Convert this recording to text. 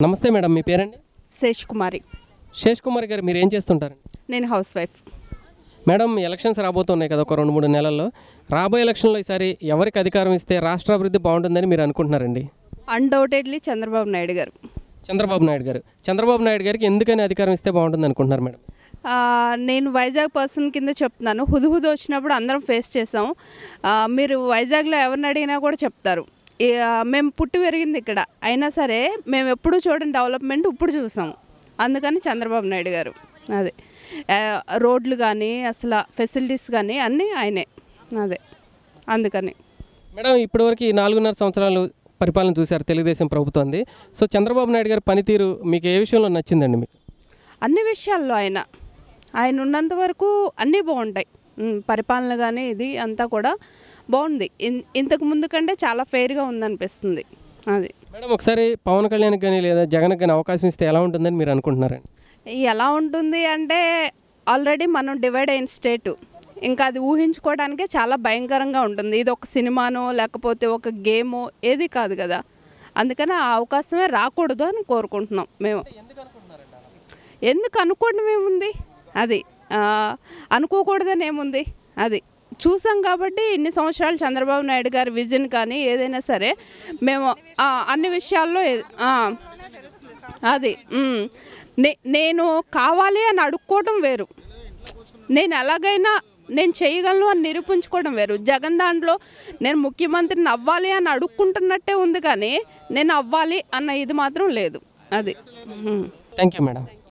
నమస్తే మేడం మీ పేరండి శేష్ కుమారి శేష్ కుమార్ గారు మీరు ఏం చేస్తుంటారండి నేను హౌస్ వైఫ్ మేడం ఎలక్షన్స్ రాబోతున్నాయి కదా ఒక రెండు మూడు నెలల్లో రాబోయే ఎలక్షన్లో ఈసారి ఎవరికి అధికారం ఇస్తే రాష్ట్ర అభివృద్ధి బాగుంటుందని మీరు అనుకుంటున్నారండి అన్డౌటెడ్లీ చంద్రబాబు నాయుడు గారు చంద్రబాబు నాయుడు గారు చంద్రబాబు నాయుడు గారికి ఎందుకని అధికారం ఇస్తే బాగుంటుంది అనుకుంటున్నారు మేడం ఆ, నేను వైజాగ్ పర్సన్ కింద చెప్తున్నాను హుదు హుదు వచ్చినప్పుడు అందరం ఫేస్ చేసాం ఆ, మీరు వైజాగ్లో ఎవరిని అడిగినా కూడా చెప్తారు ఈ, ఆ, మేము పుట్టి పెరిగింది ఇక్కడ అయినా సరే మేము ఎప్పుడు చూడని డెవలప్మెంట్ ఇప్పుడు చూసాం అందుకని చంద్రబాబు నాయుడు గారు అదే ఆ, రోడ్లు కానీ అసలు ఫెసిలిటీస్ కానీ అన్నీ ఆయనే అదే అందుకని మేడం ఇప్పటివరకు ఈ నాలుగున్నర సంవత్సరాలు పరిపాలన చూశారు తెలుగుదేశం ప్రభుత్వంది సో చంద్రబాబు నాయుడు గారి పనితీరు మీకు ఏ విషయంలో నచ్చిందండి మీకు అన్ని విషయాల్లో ఆయన ఆయన ఉన్నంత వరకు అన్నీ బాగుంటాయి ఉమ్, పరిపాలన కానీ ఇది అంతా కూడా బాగుంది ఇన్- ఇంతకు ముందు కంటే చాలా ఫెయిర్గా ఉందనిపిస్తుంది అది మేడం ఒకసారి పవన్ కళ్యాణ్కి కానీ లేదా జగన్కి కానీ అవకాశం ఇస్తే ఎలా ఉంటుందని మీరు అనుకుంటున్నారండి ఎలా ఉంటుంది అంటే ఆల్రెడీ మనం డివైడ్ అయిన స్టేటు ఇంకా అది ఊహించుకోవడానికే చాలా భయంకరంగా ఉంటుంది ఇది ఒక సినిమానో లేకపోతే ఒక గేమో ఏది కాదు కదా అందుకని ఆ అవకాశమే రాకూడదు అని కోరుకుంటున్నాం మేము ఎందుకు అనుకోవడం ఏముంది అది ఆ, అనుకోకూడదని ఏముంది అది చూసాం కాబట్టి ఇన్ని సంవత్సరాలు చంద్రబాబు నాయుడు గారి విజన్ కానీ ఏదైనా సరే మేము ఆ, అన్ని విషయాల్లో ఏ- ఆ, అది ఉమ్. నే- నేను కావాలి అని అడుక్కోవడం వేరు నేను ఎలాగైనా నేను చేయగలను అని నిరూపించుకోవడం వేరు జగన్ దాంట్లో నేను ముఖ్యమంత్రిని అవ్వాలి అని అడుక్కుంటున్నట్టే ఉంది కానీ నేను అవ్వాలి అన్న ఇది మాత్రం లేదు అది ఉమ్. Thank you madam